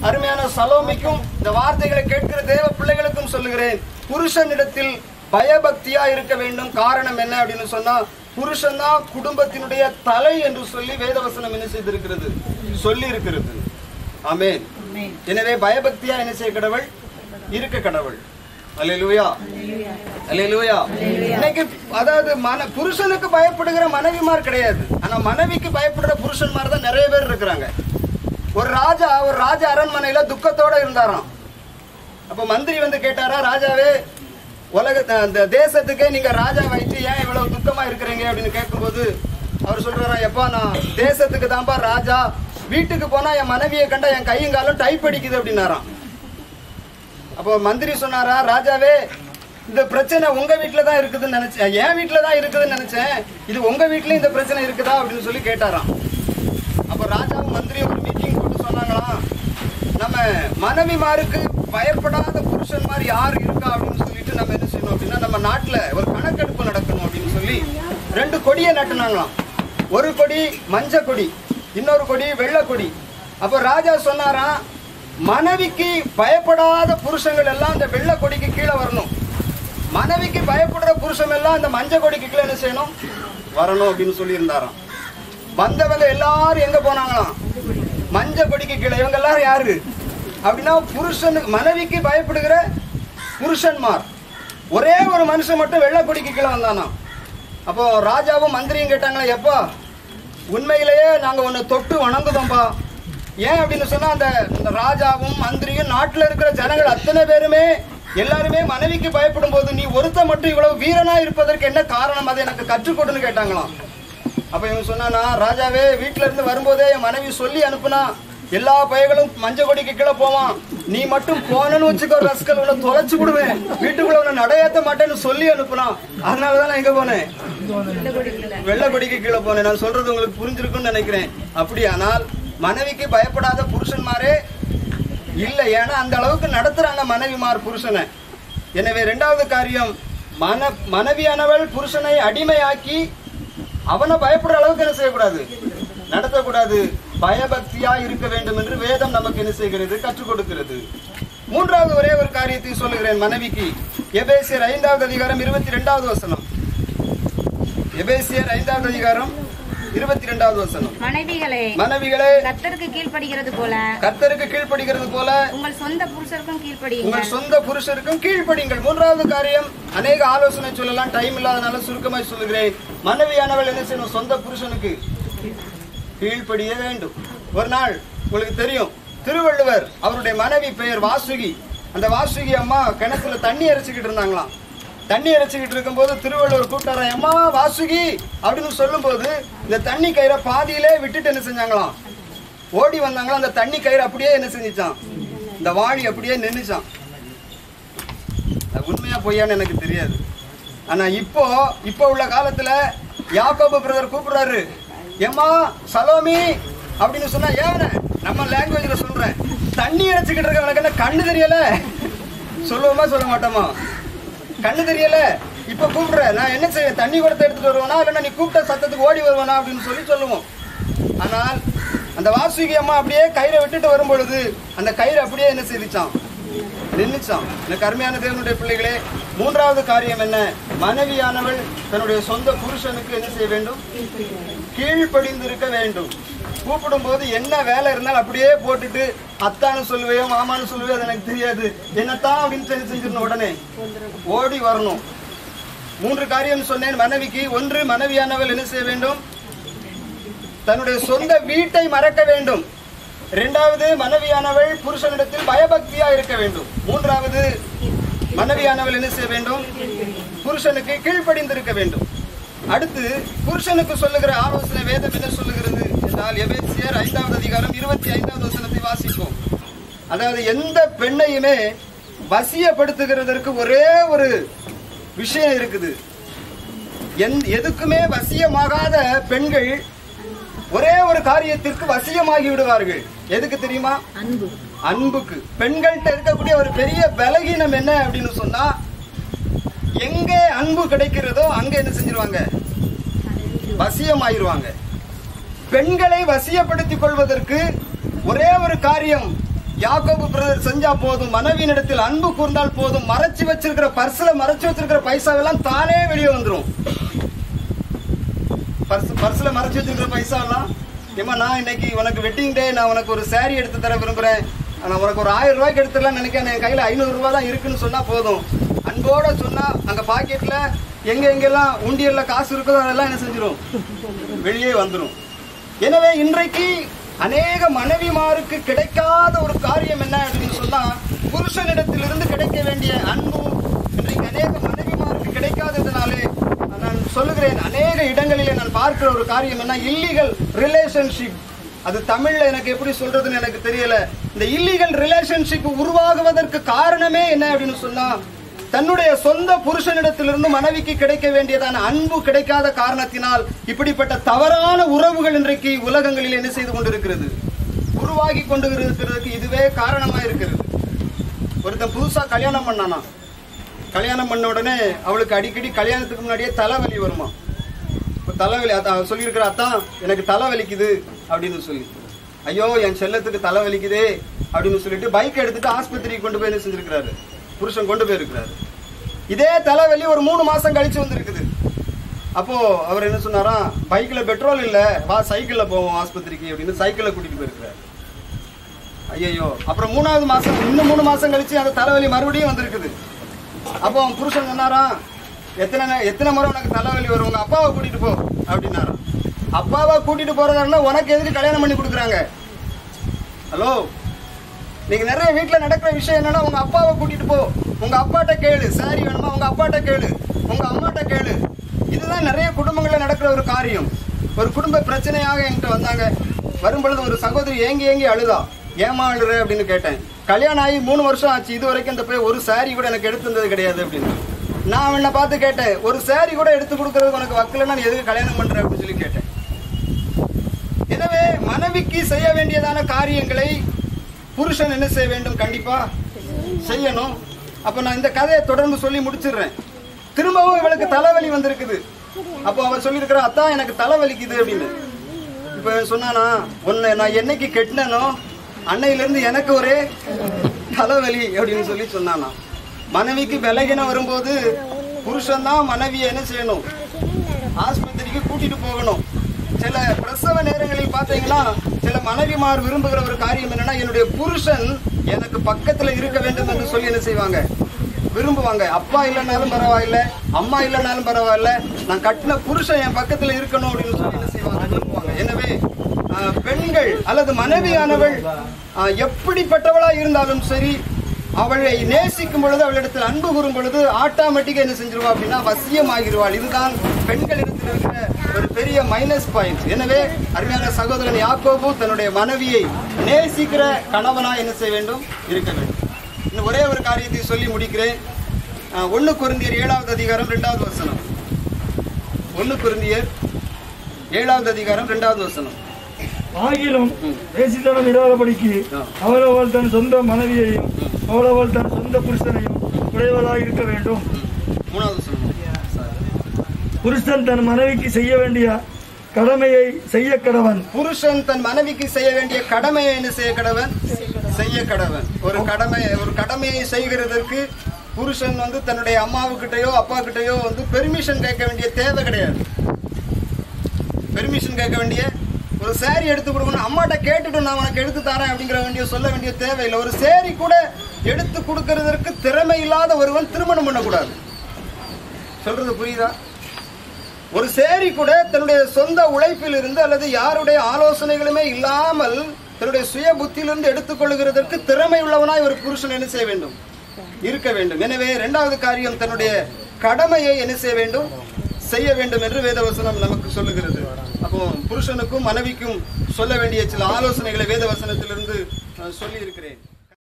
அருமையான சலோமிக்கும் இந்த வார்த்தைகளை கேட்கிற தேவ பிள்ளைகளுக்கும் சொல்லுகிறேன் புருஷனிடத்தில் பயபக்தியா இருக்க வேண்டும் காரணம் என்ன அப்படின்னு சொன்னா புருஷன் தான் குடும்பத்தினுடைய தலை என்று சொல்லி வேதவசனம் என்ன செய்திருக்கிறது சொல்லி இருக்கிறது ஆமென் எனவே பயபக்தியா என்ன செய்ய கடவுள் இருக்க கடவுள் அல்லேலூயா அல்லேலூயா இன்னைக்கு அதாவது மன புருஷனுக்கு பயப்படுகிற மனைவிமார் கிடையாது ஆனா மனைவிக்கு பயப்படுற புருஷன்மார் தான் நிறைய பேர் இருக்கிறாங்க ஒரு ராஜா ஒரு ராஜ அரண்மனையில துக்கத்தோட இருந்தாராம் அப்ப மந்திரி வந்து கேட்டாரா ராஜாவே உலக அந்த தேசத்துக்கே நீங்க ராஜா வைத்து ஏன் இவ்வளவு துக்கமா இருக்கிறீங்க அப்படின்னு கேட்கும்போது அவர் சொல்றாரா எப்பா நான் தேசத்துக்கு தான்ப்பா ராஜா வீட்டுக்கு போனா என் மனைவியை கண்டா என் கையும் காலும் டைப் அடிக்குது அப்படின்னாராம் அப்போ மந்திரி சொன்னாரா ராஜாவே இந்த பிரச்சனை உங்க வீட்டுல தான் இருக்குதுன்னு நினைச்சேன் என் வீட்டுல தான் இருக்குதுன்னு நினைச்சேன் இது உங்க வீட்லயும் இந்த பிரச்சனை இருக்குதா அப்படின்னு சொல்லி கேட்டாராம் அப்போ ராஜாவும் மந்திரியும் ஒரு மீட்டிங் போட்டு சொன்னாங்களாம் நம்ம மனைவிமாருக்கு பயப்படாத புருஷன் மாதிரி யார் இருக்கா அப்படின்னு சொல்லிட்டு நம்ம என்ன செய்யணும் அப்படின்னா நம்ம நாட்டுல ஒரு கணக்கெடுப்பு நடக்கணும் அப்படின்னு சொல்லி ரெண்டு கொடியை நட்டுனாங்களாம் ஒரு கொடி மஞ்ச கொடி இன்னொரு கொடி வெள்ளை கொடி அப்போ ராஜா சொன்னாராம் மனைவிக்கு பயப்படாத புருஷங்கள் எல்லாம் இந்த வெள்ளை கொடிக்கு கீழே வரணும் மனைவிக்கு பயப்படுற புருஷன் எல்லாம் இந்த மஞ்ச கொடிக்கு கீழே என்ன செய்யணும் வரணும் அப்படின்னு சொல்லி இருந்தாராம் வந்தவங்க எல்லாரும் எங்க போனாங்களாம் மஞ்ச கொடிக்கு கீழே இவங்க எல்லாரும் யாரு அப்படின்னா புருஷனுக்கு மனைவிக்கு பயப்படுகிற புருஷன்மார் ஒரே ஒரு மனுஷன் மட்டும் வெள்ளை கொடிக்கு கீழே வந்தானா அப்போ ராஜாவும் மந்திரியும் கேட்டாங்களா எப்பா உண்மையிலேயே நாங்க உன்னை தொட்டு வணங்குதோம்பா ஏன் அப்படின்னு சொன்னா அந்த அந்த ராஜாவும் மந்திரியும் நாட்டுல இருக்கிற ஜனங்கள் அத்தனை பேருமே எல்லாருமே மனைவிக்கு பயப்படும் போது நீ ஒருத்த மட்டும் இவ்வளவு வீரனா இருப்பதற்கு என்ன காரணம் அதை எனக்கு கற்றுக் கொடுன்னு கேட்டாங்களாம் அப்ப இவன் சொன்னானா ராஜாவே வீட்டுல இருந்து வரும்போதே என் மனைவி சொல்லி அனுப்புனா எல்லா பையகளும் மஞ்ச கொடிக்கு கீழே போவான் நீ மட்டும் போனன்னு வச்சுக்கோ ரஸ்கல் உன்னை தொலைச்சு விடுவேன் வீட்டுக்குள்ள உன்னை நடையாத்த மாட்டேன்னு சொல்லி அனுப்புனான் அதனாலதான் நான் எங்க போனேன் வெள்ளை கொடிக்கு கீழே போனேன் நான் சொல்றது உங்களுக்கு புரிஞ்சிருக்கும்னு நினைக்கிறேன் அப்படியானால் மனைவிக்கு பயப்படாத புருஷன்மாரே இல்ல ஏன்னா அந்த அளவுக்கு நடத்துறாங்க மனைவிமார் புருஷனை எனவே இரண்டாவது காரியம் மன மனைவியானவள் புருஷனை அடிமையாக்கி அவனை பயப்படுற அளவுக்கு என்ன செய்யக்கூடாது நடத்தக்கூடாது பயபக்தியா இருக்க வேண்டும் என்று வேதம் நமக்கு என்ன செய்கிறது கற்றுக் கொடுக்கிறது மூன்றாவது ஒரே ஒரு காரியத்தை சொல்லுகிறேன் மனைவிக்கு எபேசியர் ஐந்தாவது அதிகாரம் இருபத்தி ரெண்டாவது வசனம் எபேசியர் ஐந்தாவது அதிகாரம் இருபத்தி ரெண்டாவது வசனம் மனைவிகளே மனைவிகளே கர்த்தருக்கு கீழ்ப்படுகிறது போல கர்த்தருக்கு கீழ்ப்படுகிறது போல உங்கள் சொந்த புருஷருக்கும் கீழ்ப்படியுங்கள் உங்கள் சொந்த புருஷருக்கும் கீழ்ப்படிங்கள் மூன்றாவது காரியம் அநேக ஆலோசனை சொல்லலாம் டைம் இல்லாதனால சுருக்கமாய் சொல்லுகிறேன் மனைவியானவள் என்ன செய்யணும் சொந்த புருஷனுக்கு கீழ்ப்படிய வேண்டும் ஒரு நாள் உங்களுக்கு தெரியும் திருவள்ளுவர் அவருடைய மனைவி பெயர் வாசுகி அந்த வாசுகி அம்மா கிணத்துல தண்ணி அரைச்சிக்கிட்டு இருந்தாங்களாம் தண்ணி அரைச்சிக்கிட்டு இருக்கும்போது திருவள்ளுவர் கூப்பிட்டாரா அம்மா வாசுகி அப்படின்னு சொல்லும்போது இந்த தண்ணி கயிறை பாதியிலே விட்டுட்டு என்ன செஞ்சாங்களாம் ஓடி வந்தாங்களா அந்த தண்ணி கயிறு அப்படியே என்ன செஞ்சுச்சான் இந்த வாளி அப்படியே நின்னுச்சான் அது உண்மையா பொய்யான்னு எனக்கு தெரியாது ஆனா இப்போ இப்போ உள்ள காலத்துல யாக்கோபு பிரதர் கூப்பிடுறாரு ஏம்மா சலோமி அப்படின்னு சொன்னா ஏவன நம்ம லாங்குவேஜ்ல சொல்றேன் தண்ணி அரைச்சுக்கிட்டு இருக்க உனக்கு என்ன கண்ணு தெரியல சொல்லுவோமா சொல்ல மாட்டோமா கண்ணு தெரியல இப்ப கூப்பிடுற நான் என்ன செய்வேன் தண்ணி குடத்தை எடுத்துட்டு வருவேனா இல்லைன்னா நீ கூப்பிட்ட சத்தத்துக்கு ஓடி வருவானா அப்படின்னு சொல்லி சொல்லுவோம் ஆனால் அந்த வாசுகி அம்மா அப்படியே கயிறை விட்டுட்டு வரும் பொழுது அந்த கயிறு அப்படியே என்ன செய்துச்சான் நின்னுச்சான் எனக்கு அருமையான தேவனுடைய பிள்ளைகளே மூன்றாவது காரியம் என்ன மனைவியானவள் தன்னுடைய சொந்த புருஷனுக்கு என்ன செய்ய வேண்டும் கீழ்ப்படிந்திருக்க வேண்டும் கூப்பிடும் போது என்ன வேலை இருந்தாலும் அப்படியே போட்டுட்டு அத்தான்னு சொல்லுவையோ மாமான்னு சொல்லுவையோ அது எனக்கு தெரியாது என்னத்தான் அப்படின்னு சொல்லி செஞ்சிடணும் உடனே ஓடி வரணும் மூன்று காரியம் சொன்னேன் மனைவிக்கு ஒன்று மனைவியானவள் என்ன செய்ய வேண்டும் தன்னுடைய சொந்த வீட்டை மறக்க வேண்டும் இரண்டாவது மனைவியானவள் புருஷனிடத்தில் பயபக்தியா இருக்க வேண்டும் மூன்றாவது மனைவியானவள் என்ன செய்ய வேண்டும் புருஷனுக்கு கீழ்ப்படிந்திருக்க வேண்டும் அடுத்து புருஷனுக்கு சொல்லுகிற ஆலோசனை வேதம் என்ன சொல்லுகிறது என்றால் எபேசியர் ஐந்தாவது அதிகாரம் இருபத்தி ஐந்தாவது வசனத்தை வாசிப்போம் அதாவது எந்த பெண்ணையுமே வசியப்படுத்துகிறதற்கு ஒரே ஒரு விஷயம் இருக்குது எந்- எதுக்குமே வசியமாகாத பெண்கள் ஒரே ஒரு காரியத்திற்கு வசியமாகி விடுவார்கள் எதுக்கு தெரியுமா அன்பு அன்புக்கு பெண்கள்கிட்ட இருக்கக்கூடிய ஒரு பெரிய பலகீனம் என்ன அப்படின்னு சொன்னா எங்கே அன்பு கிடைக்கிறதோ அங்க என்ன செஞ்சிருவாங்க வசியமாயிருவாங்க பெண்களை வசியப்படுத்திக் கொள்வதற்கு ஒரே ஒரு காரியம் யாக்கோபு பிரதர் செஞ்சா போதும் மனைவியினிடத்தில் அன்பு கூர்ந்தால் போதும் மறைச்சு வச்சிருக்கிற பர்ஸ்ல மறைச்சு வச்சிருக்கிற பைசாவெல்லாம் தானே வெளியே வந்துரும் பர்ஸ் பர்ஸ்ல மறைச்சு வச்சிருக்கிற பைசாலாம் ஏமா நான் இன்னைக்கு உனக்கு வெட்டிங் டே நான் உனக்கு ஒரு saree எடுத்து தர விரும்புறேன் நான் உனக்கு ஒரு ஆயிரம் ரூபாய்க்கு எடுத்துடலாம் நினைக்கிறேன் என் கையில ஐநூறு ரூபாய் தான் இருக்குன்னு சொன்னா போதும் அன்போட சொன்னா அங்க பாக்கெட்ல எங்க எங்கெல்லாம் உண்டியல்ல காசு இருக்குதோ அதெல்லாம் என்ன செஞ்சிரும் வெளியே வந்துரும் எனவே இன்றைக்கு அநேக மனைவிமாருக்கு கிடைக்காத ஒரு காரியம் என்ன அப்படின்னு சொன்னா புருஷனிடத்திலிருந்து கிடைக்க வேண்டிய அன்பு இன்றைக்கு அநேக மனைவிமாருக்கு கிடைக்காததுனாலே நான் சொல்லுகிறேன் அநேக இடங்களிலே நான் பார்க்கிற ஒரு காரியம் என்ன இல்லீகல் ரிலேஷன்ஷிப் அது தமிழ்ல எனக்கு எப்படி சொல்றதுன்னு எனக்கு தெரியல இந்த இல்லீகல் ரிலேஷன்ஷிப் உருவாகுவதற்கு காரணமே என்ன அப்படின்னு சொன்னா தன்னுடைய சொந்த புருஷனிடத்திலிருந்து மனைவிக்கு கிடைக்க வேண்டியதான அன்பு கிடைக்காத காரணத்தினால் இப்படிப்பட்ட தவறான உறவுகள் இன்றைக்கு உலகங்களில் என்ன செய்து கொண்டிருக்கிறது உருவாகி கொண்டு இருக்கிறதுக்கு இதுவே காரணமா இருக்கிறது ஒருத்தன் புதுசா கல்யாணம் பண்ணானா கல்யாணம் பண்ண உடனே அவளுக்கு அடிக்கடி கல்யாணத்துக்கு முன்னாடியே தலைவலி வருமா இப்ப தலைவலி அதான் சொல்லியிருக்கிற அத்தான் எனக்கு தலைவலிக்குது அப்படின்னு சொல்லி ஐயோ என் செல்லத்துக்கு தலைவலிக்குதே அப்படின்னு சொல்லிட்டு பைக் எடுத்துட்டு ஆஸ்பத்திரிக்கு கொண்டு போய் என்ன செஞ்சிருக்கிறாரு புருஷன் கொண்டு போயிருக்கிறாரு இதே தலைவலி ஒரு மூணு மாசம் கழிச்சு வந்திருக்குது அப்போ அவர் என்ன சொன்னாராம் பைக்ல பெட்ரோல் இல்ல வா சைக்கிள்ல போவோம் ஆஸ்பத்திரிக்கு அப்படின்னு சைக்கிள்ல கூட்டிட்டு போயிருக்கிறாரு ஐயோ அப்புறம் மூணாவது மாசம் இன்னும் மூணு மாசம் கழிச்சு அந்த தலைவலி மறுபடியும் வந்திருக்குது அப்போ அவன் புருஷன் சொன்னாராம் எத்தனை நே- எத்தனை முறை உனக்கு தலைவலி வரும் உங்க அப்பாவை கூட்டிட்டு போ அப்படின்னாராம் அப்பாவை கூட்டிட்டு போறதா உனக்கு எதுக்கு கல்யாணம் பண்ணி கொடுக்குறாங்க ஹலோ நீங்க நிறைய வீட்ல நடக்கிற விஷயம் என்னன்னா உங்க அப்பாவை கூட்டிட்டு போ உங்க அப்பாட்ட கேளு சாரி வேணுமா உங்க அப்பாட்ட கேளு உங்க அம்மாட்ட கேளு இதுதான் நிறைய குடும்பங்கள்ல நடக்கிற ஒரு காரியம் ஒரு குடும்ப பிரச்சனையாக என்கிட்ட வந்தாங்க வரும்பொழுது ஒரு சகோதரி ஏங்கி ஏங்கி அழுதா ஏமா அழுற அப்படின்னு கேட்டேன் கல்யாணம் ஆகி மூணு வருஷம் ஆச்சு இது வரைக்கும் இந்த போய் ஒரு சாரி கூட எனக்கு எடுத்து தந்தது கிடையாது அப்படின்னு நான் அவனை பார்த்து கேட்டேன் ஒரு சாரி கூட எடுத்து கொடுக்கறதுக்கு உனக்கு வக்கலன்னா நீ எதுக்கு கல்யாணம் பண்ற அப்படின்னு சொல்லி கேட்டேன் எனவே மனைவிக்கு செய்ய வேண்டியதான காரியங்களை புருஷன் என்ன செய்ய வேண்டும் கண்டிப்பா செய்யணும் அப்ப நான் இந்த கதையை தொடர்ந்து சொல்லி முடிச்சிடுறேன் திரும்பவும் இவளுக்கு தலைவலி வந்திருக்குது அப்போ அவன் சொல்லியிருக்கிறா அத்தான் எனக்கு தலைவலிக்குது அப்படின்னு இப்ப இவன் சொன்னானா உன்னை நான் என்னைக்கு கெட்டினனோ அன்னையில இருந்து எனக்கு ஒரே தலைவலி அப்படின்னு சொல்லி சொன்னானா மனைவிக்கு விலகின வரும்போது புருஷன் தான் மனைவியை என்ன செய்யணும் ஆஸ்பத்திரிக்கு கூட்டிட்டு போகணும் சில பிரசவ நேரங்களில் பார்த்தீங்கன்னா சில மனைவிமார் விரும்புகிற ஒரு காரியம் என்னன்னா என்னுடைய புருஷன் எனக்கு பக்கத்துல இருக்க வேண்டும் என்று சொல்லி என்ன செய்வாங்க விரும்புவாங்க அப்பா இல்லைனாலும் பரவாயில்ல அம்மா இல்லைனாலும் பரவாயில்ல நான் கட்டின புருஷன் என் பக்கத்துல இருக்கணும் அப்படின்னு சொல்லி என்ன செய்வாங்க விரும்புவாங்க எனவே ஆஹ், பெண்கள் அல்லது மனைவியானவள் ஆஹ், எப்படிப்பட்டவளா இருந்தாலும் சரி அவளை நேசிக்கும் பொழுது அவளிடத்தில் அன்பு கூறும் பொழுது ஆட்டோமேட்டிக்கா என்ன செஞ்சிருவா அப்படின்னா வசியமாகிருவாள் இதுதான் பெண்களிடத்தில் இருக்கிற ஒரு பெரிய மைனஸ் பாயிண்ட் எனவே அருமையான சகோதரன் யாக்கோபு தன்னுடைய மனைவியை நேசிக்கிற கணவனா என்ன செய்ய வேண்டும் இருக்க வேண்டும் இன்னும் ஒரே ஒரு காரியத்தை சொல்லி முடிக்கிறேன் அஹ், ஒண்ணு குருந்தியர் ஏழாவது அதிகாரம் இரண்டாவது வசனம் ஒண்ணு குருந்தியர் ஏழாவது அதிகாரம் இரண்டாவது வசனம் ஆகிலும் வேசித்தனம் இடாதபடிக்கு அவரவள் தன் சொந்த மனைவியையும் அவரவள் தன் சொந்த புருஷனையும் உடையவளாக இருக்க வேண்டும் மூணாவது வசனம் புருஷன் தன் மனைவிக்கு செய்ய வேண்டிய கடமையை செய்ய கடவன் புருஷன் தன் மனைவிக்கு செய்ய வேண்டிய கடமையை என்ன செய்ய கடவன் செய்ய கடவன் ஒரு கடமை ஒரு கடமையை செய்கிறதற்கு புருஷன் வந்து தன்னுடைய அம்மாவுக்கிட்டயோ அப்பா கிட்டயோ வந்து பெர்மிஷன் கேட்க வேண்டிய தேவை கிடையாது பெர்மிஷன் கேட்க வேண்டிய ஒரு சேரி எடுத்து கொடுக்கணும் அம்மாட்ட கேட்டுட்டு நான் உனக்கு எடுத்து தரேன் அப்படிங்கிற வேண்டிய சொல்ல வேண்டிய தேவையில்லை ஒரு சேரி கூட எடுத்து கொடுக்கறதற்கு திறமை இல்லாத ஒருவன் திருமணம் பண்ணக்கூடாது சொல்றது புரியுதா ஒரு சேரி கூட தன்னுடைய சொந்த உழைப்பில் இருந்து அல்லது யாருடைய ஆலோசனைகளுமே இல்லாமல் தன்னுடைய சுய புத்தியிலிருந்து எடுத்துக்கொள்கிறதற்கு திறமை உள்ளவனாய் ஒரு புருஷன் என்ன செய்ய வேண்டும் இருக்க வேண்டும் எனவே இரண்டாவது காரியம் தன்னுடைய கடமையை என்ன செய்ய வேண்டும் செய்ய வேண்டும் என்று வேதவசனம் நமக்கு சொல்லுகிறது அப்போ புருஷனுக்கும் மனைவிக்கும் சொல்ல வேண்டிய சில ஆலோசனைகளை வேதவசனத்திலிருந்து நான் சொல்லி இருக்கிறேன்